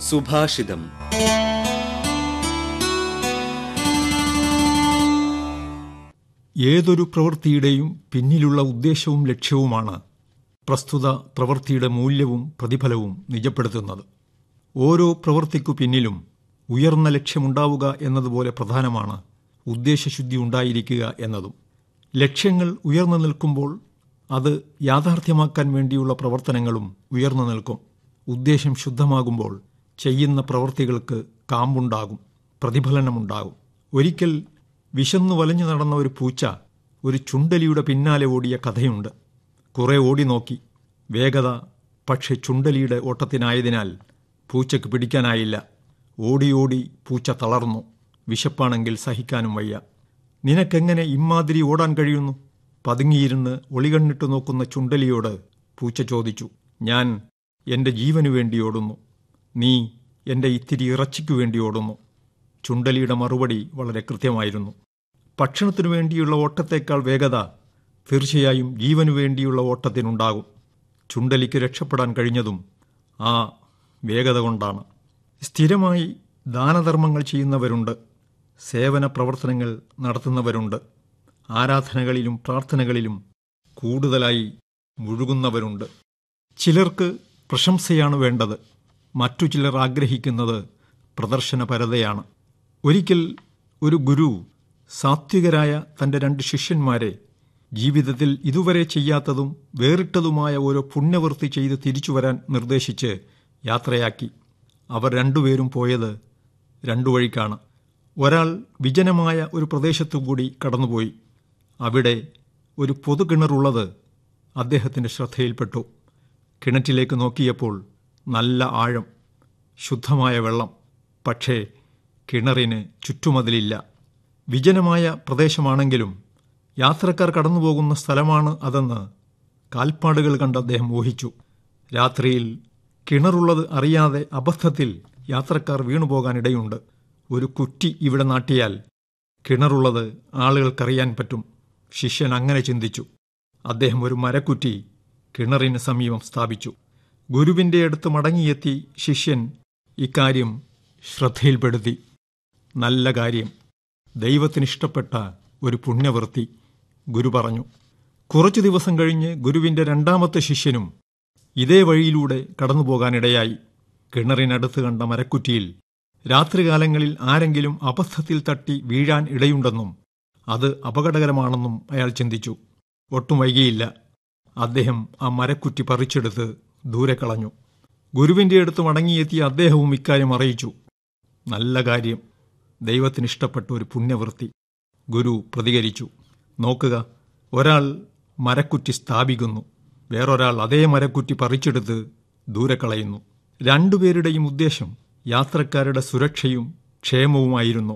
സുഭാഷിതം ഏതൊരു പ്രവൃത്തിയുടെയും പിന്നിലുള്ള ഉദ്ദേശവും ലക്ഷ്യവുമാണ് പ്രസ്തുത പ്രവൃത്തിയുടെ മൂല്യവും പ്രതിഫലവും നിജപ്പെടുത്തുന്നത് ഓരോ പ്രവൃത്തിക്കു പിന്നിലും ഉയർന്ന ലക്ഷ്യമുണ്ടാവുക എന്നതുപോലെ പ്രധാനമാണ് ഉദ്ദേശശുദ്ധി ഉണ്ടായിരിക്കുക എന്നതും ലക്ഷ്യങ്ങൾ ഉയർന്നു നിൽക്കുമ്പോൾ അത് യാഥാർത്ഥ്യമാക്കാൻ വേണ്ടിയുള്ള പ്രവർത്തനങ്ങളും ഉയർന്നു നിൽക്കും ഉദ്ദേശം ശുദ്ധമാകുമ്പോൾ ചെയ്യുന്ന പ്രവൃത്തികൾക്ക് കാമ്പുണ്ടാകും പ്രതിഫലനമുണ്ടാകും ഒരിക്കൽ വിശന്നു വലഞ്ഞു നടന്ന ഒരു പൂച്ച ഒരു ചുണ്ടലിയുടെ പിന്നാലെ ഓടിയ കഥയുണ്ട് കുറെ ഓടി നോക്കി വേഗത പക്ഷെ ചുണ്ടലിയുടെ ഓട്ടത്തിനായതിനാൽ പൂച്ചയ്ക്ക് പിടിക്കാനായില്ല ഓടി ഓടി പൂച്ച തളർന്നു വിശപ്പാണെങ്കിൽ സഹിക്കാനും വയ്യ നിനക്കെങ്ങനെ ഇമ്മാതിരി ഓടാൻ കഴിയുന്നു പതുങ്ങിയിരുന്ന് ഒളികണ്ണിട്ട് നോക്കുന്ന ചുണ്ടലിയോട് പൂച്ച ചോദിച്ചു ഞാൻ എൻ്റെ ജീവനു വേണ്ടി ഓടുന്നു നീ എൻ്റെ ഇത്തിരി ഇറച്ചിക്കു വേണ്ടി ഓടുന്നു ചുണ്ടലിയുടെ മറുപടി വളരെ കൃത്യമായിരുന്നു ഭക്ഷണത്തിനു വേണ്ടിയുള്ള ഓട്ടത്തേക്കാൾ വേഗത തീർച്ചയായും ജീവനു വേണ്ടിയുള്ള ഓട്ടത്തിനുണ്ടാകും ചുണ്ടലിക്ക് രക്ഷപ്പെടാൻ കഴിഞ്ഞതും ആ വേഗത കൊണ്ടാണ് സ്ഥിരമായി ദാനധർമ്മങ്ങൾ ചെയ്യുന്നവരുണ്ട് സേവന പ്രവർത്തനങ്ങൾ നടത്തുന്നവരുണ്ട് ആരാധനകളിലും പ്രാർത്ഥനകളിലും കൂടുതലായി മുഴുകുന്നവരുണ്ട് ചിലർക്ക് പ്രശംസയാണ് വേണ്ടത് മറ്റു ചിലർ ആഗ്രഹിക്കുന്നത് പ്രദർശനപരതയാണ് ഒരിക്കൽ ഒരു ഗുരു സാത്വികരായ തന്റെ രണ്ട് ശിഷ്യന്മാരെ ജീവിതത്തിൽ ഇതുവരെ ചെയ്യാത്തതും വേറിട്ടതുമായ ഓരോ പുണ്യവൃത്തി ചെയ്ത് തിരിച്ചു വരാൻ നിർദ്ദേശിച്ച് യാത്രയാക്കി അവർ രണ്ടുപേരും പോയത് രണ്ടു വഴിക്കാണ് ഒരാൾ വിജനമായ ഒരു പ്രദേശത്തുകൂടി കടന്നുപോയി അവിടെ ഒരു പൊതുകിണറുള്ളത് അദ്ദേഹത്തിന്റെ ശ്രദ്ധയിൽപ്പെട്ടു കിണറ്റിലേക്ക് നോക്കിയപ്പോൾ നല്ല ആഴം ശുദ്ധമായ വെള്ളം പക്ഷേ കിണറിന് ചുറ്റുമതിലില്ല വിജനമായ പ്രദേശമാണെങ്കിലും യാത്രക്കാർ കടന്നുപോകുന്ന സ്ഥലമാണ് അതെന്ന് കാൽപ്പാടുകൾ കണ്ട് അദ്ദേഹം ഊഹിച്ചു രാത്രിയിൽ കിണറുള്ളത് അറിയാതെ അബദ്ധത്തിൽ യാത്രക്കാർ വീണുപോകാനിടയുണ്ട് ഒരു കുറ്റി ഇവിടെ നാട്ടിയാൽ കിണറുള്ളത് ആളുകൾക്കറിയാൻ പറ്റും ശിഷ്യൻ അങ്ങനെ ചിന്തിച്ചു അദ്ദേഹം ഒരു മരക്കുറ്റി കിണറിന് സമീപം സ്ഥാപിച്ചു ഗുരുവിന്റെ അടുത്ത് മടങ്ങിയെത്തി ശിഷ്യൻ ഇക്കാര്യം ശ്രദ്ധയിൽപ്പെടുത്തി നല്ല കാര്യം ദൈവത്തിനിഷ്ടപ്പെട്ട ഒരു പുണ്യവൃത്തി ഗുരു പറഞ്ഞു കുറച്ചു ദിവസം കഴിഞ്ഞ് ഗുരുവിന്റെ രണ്ടാമത്തെ ശിഷ്യനും ഇതേ വഴിയിലൂടെ കടന്നുപോകാനിടയായി കിണറിനടുത്ത് കണ്ട മരക്കുറ്റിയിൽ രാത്രികാലങ്ങളിൽ ആരെങ്കിലും അബദ്ധത്തിൽ തട്ടി വീഴാൻ ഇടയുണ്ടെന്നും അത് അപകടകരമാണെന്നും അയാൾ ചിന്തിച്ചു ഒട്ടും വൈകിയില്ല അദ്ദേഹം ആ മരക്കുറ്റി പറിച്ചെടുത്ത് ദൂരെ കളഞ്ഞു ഗുരുവിന്റെ അടുത്ത് മടങ്ങിയെത്തിയ അദ്ദേഹവും ഇക്കാര്യം അറിയിച്ചു നല്ല കാര്യം ദൈവത്തിനിഷ്ടപ്പെട്ട ഒരു പുണ്യവൃത്തി ഗുരു പ്രതികരിച്ചു നോക്കുക ഒരാൾ മരക്കുറ്റി സ്ഥാപിക്കുന്നു വേറൊരാൾ അതേ മരക്കുറ്റി പറിച്ചെടുത്ത് ദൂരെ കളയുന്നു രണ്ടുപേരുടെയും ഉദ്ദേശം യാത്രക്കാരുടെ സുരക്ഷയും ക്ഷേമവുമായിരുന്നു